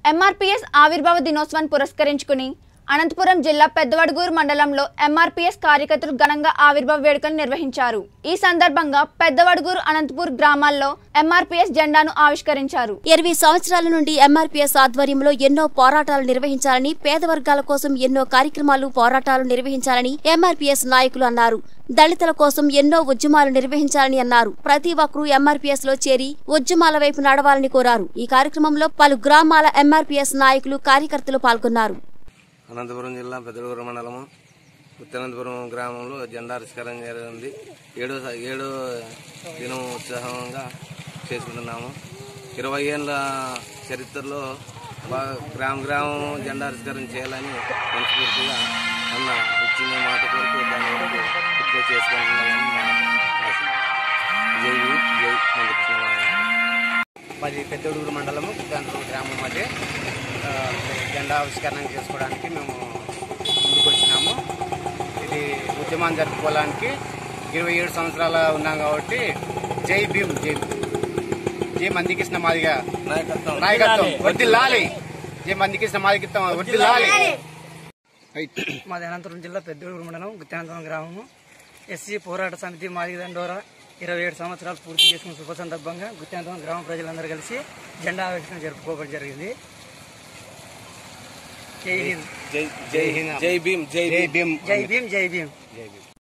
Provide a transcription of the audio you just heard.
MRPS ఆవిర్భావ దినోత్సవాన్ని పురస్కరించుకుని అనంతపురం జిల్లా పెద్దవడుగూరు మండలంలో ఎంఆర్పీఎస్ కార్యకర్తలు ఘనంగా ఆవిర్భావ వేడుకలు నిర్వహించారు ఈ సందర్భంగా పెద్దవడుగూరు అనంతపూర్ గ్రామాల్లో ఎంఆర్పీఎస్ జెండాను ఆవిష్కరించారు ఇరవై సంవత్సరాల నుండి ఎంఆర్పీఎస్ ఆధ్వర్యంలో ఎన్నో పోరాటాలు నిర్వహించాలని పేద వర్గాల కోసం ఎన్నో కార్యక్రమాలు పోరాటాలు నిర్వహించాలని ఎంఆర్పీఎస్ నాయకులు అన్నారు దళితుల కోసం ఎన్నో ఉద్యమాలు నిర్వహించాలని అన్నారు ప్రతి ఒక్కరూ ఎంఆర్పీఎస్ లో చేరి ఉద్యమాల వైపు నడవాలని కోరారు ఈ కార్యక్రమంలో పలు గ్రామాల ఎంఆర్పీఎస్ నాయకులు కార్యకర్తలు పాల్గొన్నారు అనంతపురం జిల్లా పెద్దలూరు మండలము ఉత్తనంతపురం గ్రామంలో జెండా ఆవిష్కరణ జరిగింది ఏడో ఏడో దినం ఉత్సాహంగా చేసుకుంటున్నాము ఇరవై ఏళ్ళ చరిత్రలో బాగా గ్రామ గ్రామం జెండా ఆవిష్కరణ చేయాలని మనస్ఫూర్తిగా అన్న ఇచ్చిన మాట కొరకు దాని వరకు పూర్తిగా చేసుకుంటున్నామని మా ఆశ. జై భీమ్, జై మందకృష్ణ పది పెద్దడుగురు మండలము కుత్తాంతరం గ్రామం మధ్య ఆ, జెండా ఆవిష్కరణ చేసుకోవడానికి మేము ముందుకు వచ్చినాము ఇది ఉద్యమం జరుపుకోవడానికి ఇరవై ఏడు సంవత్సరాల ఉన్నాం కాబట్టి జై భీమ్ జై జై మందికృష్ణ మాదిగా నాయకత్వం నాయకత్వం వర్దిల్లాలి జై మందికృష్ణ మాదికత్వం వర్దిల్లాలి మాది అనంతపురం జిల్లా పెద్దూరు మండలం గుత్తానంతపురం గ్రామము ఎస్సీ పోరాట సమితి మాదిగ దండోరా ఇరవై ఏడు సంవత్సరాలు పూర్తి చేసుకున్న శుభ సందర్భంగా గుత్తానంతపురం గ్రామ ప్రజలందరూ కలిసి జెండా ఆవిష్కరణ జరుపుకోవడం జరిగింది జై హింద్ జై జై హింద్ జై భీమ్ జై జై భీమ్ జై భీమ్ జై భీమ్ జై భీమ్